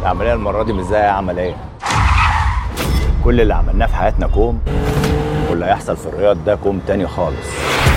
العملية المرة دي مش زي أي عملية كل اللي عملناه في حياتنا كوم واللي هيحصل في الرياض ده كوم تاني خالص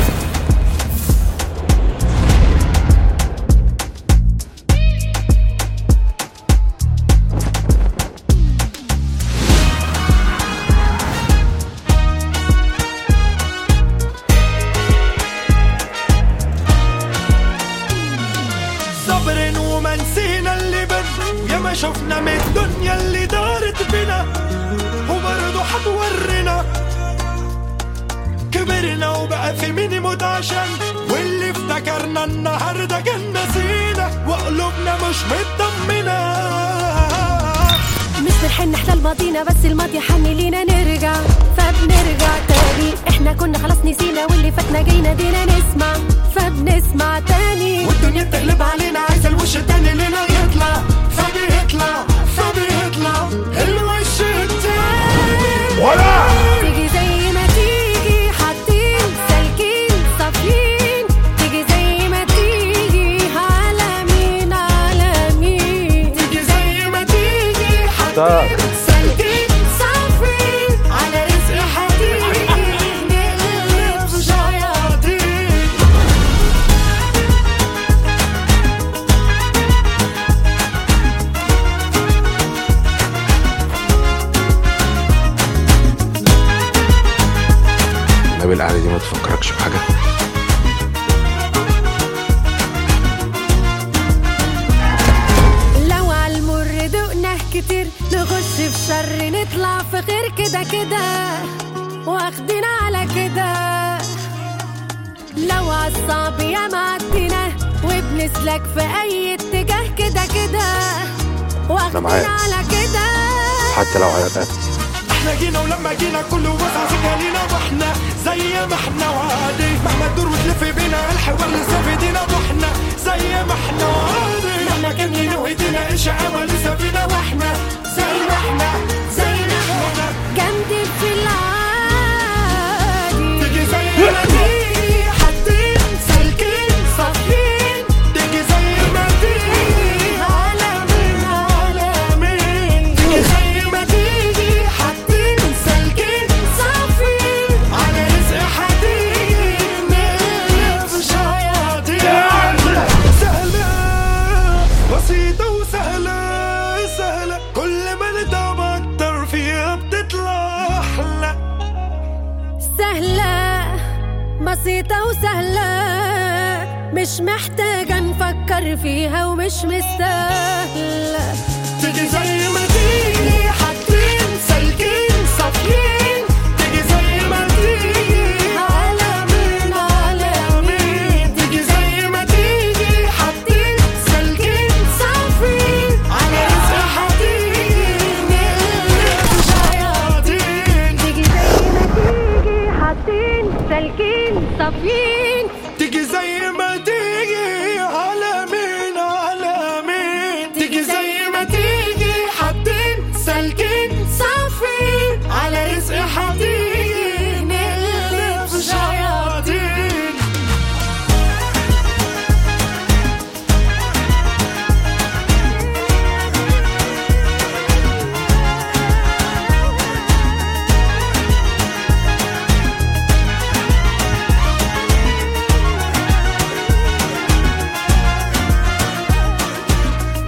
صبر وما نسينا اللي بر يا ما شفنا من الدنيا اللي دارت بنا وبرضه حتورينا كبرنا وبقى في مين يموت عشان واللي افتكرنا النهارده كان نسينا وقلوبنا مش مطمنه مش بنحن نحلى ماضينا بس الماضي حن لينا نرجع فبنرجع تاني احنا كنا خلاص نسينا واللي فاتنا جاينا دينا نسمع فبنسمع تاني والدنيا بتقلب علينا عايزه الوش التاني لنا يطلع فبيطلع فبيطلع الوش التاني ولا تيجي زي ما تيجي حاطين سالكين صافيين تيجي زي ما تيجي على مين على مين تيجي زي ما تيجي طب. حاطين سالكين صافيين على رزق حديد نقلب شياطين النبي القعدة دي ما تفكركش بحاجة لو عالمر دقناه كتير نخش في شر نطلع في خير كده كده واخدين على كده لو عالصعب يا معدينا وبنسلك في اي اتجاه كده كده واخدين معاك. على كده حتى لو عيطت احنا جينا ولما جينا كله وسع سكانينا واحنا زي ما احنا وعادي مهما تدور وتلف بينا الحوار لسه في ايدينا واحنا زي ما احنا وعادي مهما كان لينا وايدينا ايش عمل لسه فينا واحنا زي ما احنا زي ما احنا جنبي في العادي تيجي زي ما تيجي حاطين سالكين صافيين تيجي زي ما تيجي على مين على مين تيجي زي ما تيجي حاطين سالكين صافيين على رزق حديد نقلب شياطين سهلة بسيطة وسهلة سهلة كل ما ندعم أكتر فيها بتطلع أحلى سهلة بسيطة وسهلة مش محتاجة نفكر فيها ومش مستاهلة تيجي زي ما تيجي